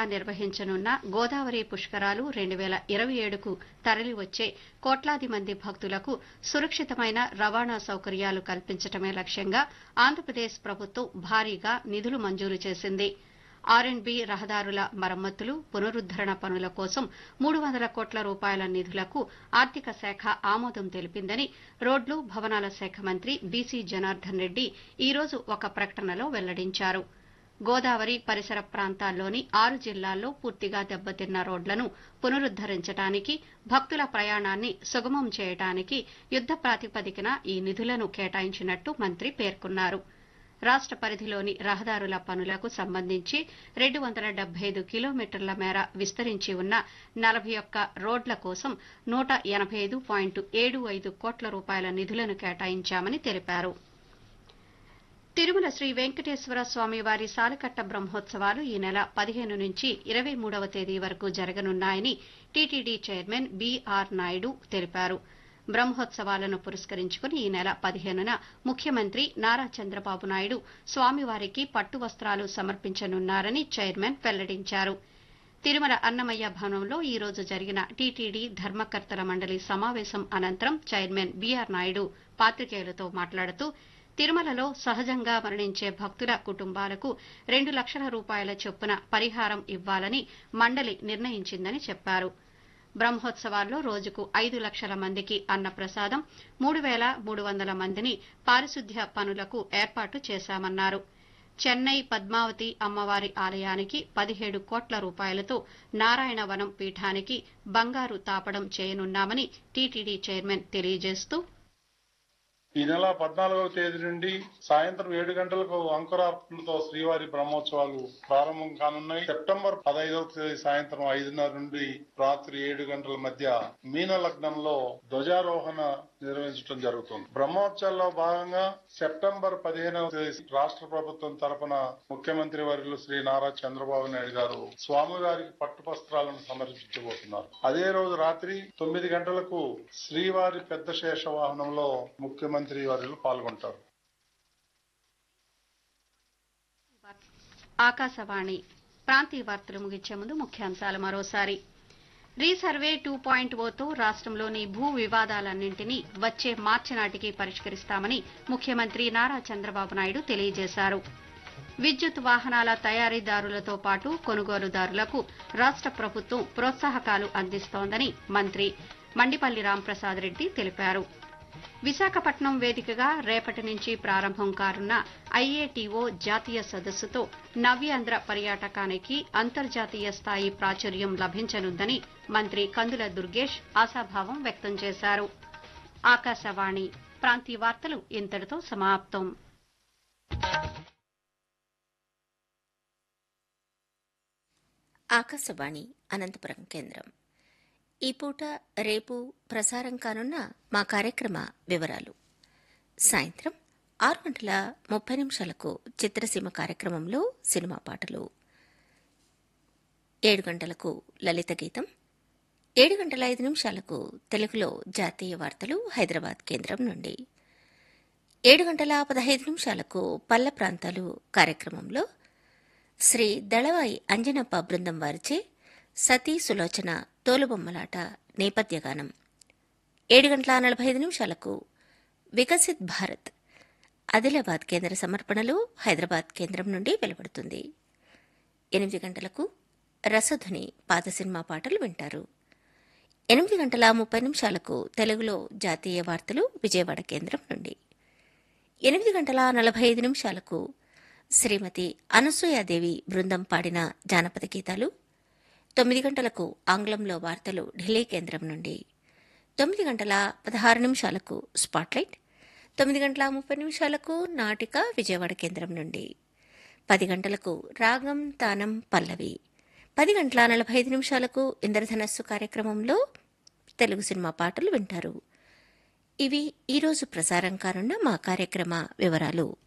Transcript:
నిర్వహించనున్న గోదావరి పుష్కరాలు రెండు వేల ఇరవై ఏడుకు తరలివచ్చే కోట్లాది మంది భక్తులకు సురక్షితమైన రవాణా సౌకర్యాలు కల్పించడమే లక్ష్యంగా ఆంధ్రప్రదేశ్ ప్రభుత్వం భారీగా నిధులు మంజూరు చేసింది ఆర్ అండ్ బి రహదారుల మరమ్మతులు పునరుద్దరణ పనుల కోసం మూడు వందల కోట్ల రూపాయల నిధులకు ఆర్థిక శాఖ ఆమోదం తెలిపిందని రోడ్లు భవనాల శాఖ మంత్రి బీసీ జనార్దన్ రెడ్డి ఈ రోజు ఒక ప్రకటనలో వెల్లడించారు గోదావరి పరిసర ప్రాంతాల్లోని ఆరు జిల్లాల్లో పూర్తిగా దెబ్బతిన్న రోడ్లను పునరుద్దరించడానికి భక్తుల ప్రయాణాన్ని సుగమం చేయడానికి యుద్ద ప్రాతిపదికన ఈ నిధులను కేటాయించినట్టు మంత్రి పేర్కొన్నారు రాష్ట పరిధిలోని రహదారుల పనులకు సంబంధించి రెండు వందల డెబ్బై ఐదు కిలోమీటర్ల మేర విస్తరించి ఉన్న నలభై ఒక్క రోడ్ల కోసం నూట ఎనబై ఐదు పాయింట్ ఏడు ఐదు కోట్ల రూపాయల నిధులను కేటాయించామని తెలిపారు తిరుమల శ్రీ వెంకటేశ్వర స్వామి వారి సాలకట్ట బ్రహ్మోత్సవాలు ఈ నెల పదిహేను నుంచి ఇరవై మూడవ తేదీ వరకు జరగనున్నాయని టీటీడీ చైర్మన్ బీఆర్ నాయుడు తెలిపారు బ్రహ్మోత్సవాలను పురస్కరించుకుని ఈ నెల పదిహేనున ముఖ్యమంత్రి నారా చంద్రబాబు నాయుడు స్వామివారికి పట్టు వస్త్రాలు సమర్పించనున్నారని చైర్మన్ వెల్లడించారు తిరుమల అన్నమయ్య భవనంలో ఈ రోజు జరిగిన టీటీడీ ధర్మకర్తల మండలి సమావేశం అనంతరం చైర్మన్ బీఆర్ నాయుడు పాతికేయులతో మాట్లాడుతూ తిరుమలలో సహజంగా మరణించే భక్తుల కుటుంబాలకు రెండు లక్షల రూపాయల చొప్పున పరిహారం ఇవ్వాలని మండలి నిర్ణయించిందని చెప్పారు బ్రహ్మోత్సవాల్లో రోజుకు ఐదు లక్షల మందికి అన్నప్రసాదం మూడు వేల మూడు వందల మందిని పారిశుద్ధ్య పనులకు ఏర్పాటు చేశామన్నారు చెన్నై పద్మావతి అమ్మవారి ఆలయానికి పదిహేడు కోట్ల రూపాయలతో నారాయణవనం పీఠానికి బంగారు తాపడం చేయనున్నామని టీటీడీ చైర్మన్ తెలియజేస్తూ ఈ నెల పద్నాలుగవ తేదీ నుండి సాయంత్రం ఏడు గంటలకు అంకురార్పణతో శ్రీవారి బ్రహ్మోత్సవాలు ప్రారంభం కానున్నాయి సెప్టెంబర్ పదహైదవ తేదీ సాయంత్రం ఐదున్నర నుండి రాత్రి ఏడు గంటల మధ్య మీన లగ్నంలో ధ్వజారోహణ నిర్వహించడం జరుగుతుంది బ్రహ్మోత్సవాల్లో భాగంగా సెప్టెంబర్ పదిహేనవ తేదీ రాష్ట్ర ప్రభుత్వం తరపున ముఖ్యమంత్రి వర్యులు శ్రీ నారా చంద్రబాబు నాయుడు గారు స్వామివారికి పట్టు వస్త్రాలను సమర్పించబోతున్నారు అదే రోజు రాత్రి తొమ్మిది గంటలకు శ్రీవారి పెద్ద శేష వాహనంలో ముఖ్యమంత్రి వర్యులు పాల్గొంటారు ఆకాశవాణి ప్రాంతీయ వార్తలు ముగించే ముందు ముఖ్యాంశాలు మరోసారి రీసర్వే టూ పాయింట్ ఓతో రాష్ట్రంలోని భూ వివాదాలన్నింటినీ వచ్చే మార్చి నాటికి పరిష్కరిస్తామని ముఖ్యమంత్రి నారా చంద్రబాబు నాయుడు తెలియజేశారు విద్యుత్ వాహనాల తయారీదారులతో పాటు కొనుగోలుదారులకు రాష్ట ప్రభుత్వం ప్రోత్సాహకాలు అందిస్తోందని మంత్రి మండిపల్లి రాంప్రసాద్ రెడ్డి తెలిపారు విశాఖపట్నం వేదికగా రేపటి నుంచి ప్రారంభం కానున్న ఐఏటీఓ జాతీయ సదస్సుతో నవ్యాంధ్ర పర్యాటకానికి అంతర్జాతీయ స్థాయి ప్రాచుర్యం లభించనుందని మంత్రి కందుల దుర్గేష్ ఆశాభావం వ్యక్తం చేశారు ఆకాశవాణి ప్రాంతీయ వార్తలు ఇంతటితో సమాప్తం ఆకాశవాణి అనంతపురం కేంద్రం ఈ పూట రేపు ప్రసారం కానున్న మా కార్యక్రమ వివరాలు సాయంత్రం ఆరు గంటల ముప్పై నిమిషాలకు చిత్రసీమ కార్యక్రమంలో సినిమా పాటలు ఏడు గంటలకు లలిత గీతం ఏడు గంటల ఐదు నిమిషాలకు తెలుగులో జాతీయ వార్తలు హైదరాబాద్ కేంద్రం నుండి ఏడు గంటల పదహైదు నిమిషాలకు పల్ల ప్రాంతాలు కార్యక్రమంలో శ్రీ దళవాయి అంజనప్ప బృందం వారిచే సతీ సులోచన తోలుబొమ్మలాట నేపథ్యగానం ఏడు గంటల నలభై ఐదు నిమిషాలకు వికసిత్ భారత్ ఆదిలాబాద్ కేంద్ర సమర్పణలు హైదరాబాద్ కేంద్రం నుండి వెలువడుతుంది ఎనిమిది గంటలకు రసధ్వని పాత సినిమా పాటలు వింటారు ఎనిమిది గంటల ముప్పై నిమిషాలకు తెలుగులో జాతీయ వార్తలు విజయవాడ కేంద్రం నుండి ఎనిమిది గంటల నలభై ఐదు నిమిషాలకు శ్రీమతి అనసూయాదేవి బృందం పాడిన జానపద గీతాలు తొమ్మిది గంటలకు ఆంగ్లంలో వార్తలు ఢిల్లీ కేంద్రం నుండి తొమ్మిది గంటల పదహారు నిమిషాలకు స్పాట్లైట్ తొమ్మిది గంటల ముప్పై నిమిషాలకు నాటిక విజయవాడ కేంద్రం నుండి పది గంటలకు రాగం తానం పల్లవి పది గంటల నలభై ఐదు నిమిషాలకు ఇంద్రధనస్సు కార్యక్రమంలో తెలుగు సినిమా పాటలు వింటారు ఇవి ఈరోజు ప్రసారం కానున్న మా కార్యక్రమ వివరాలు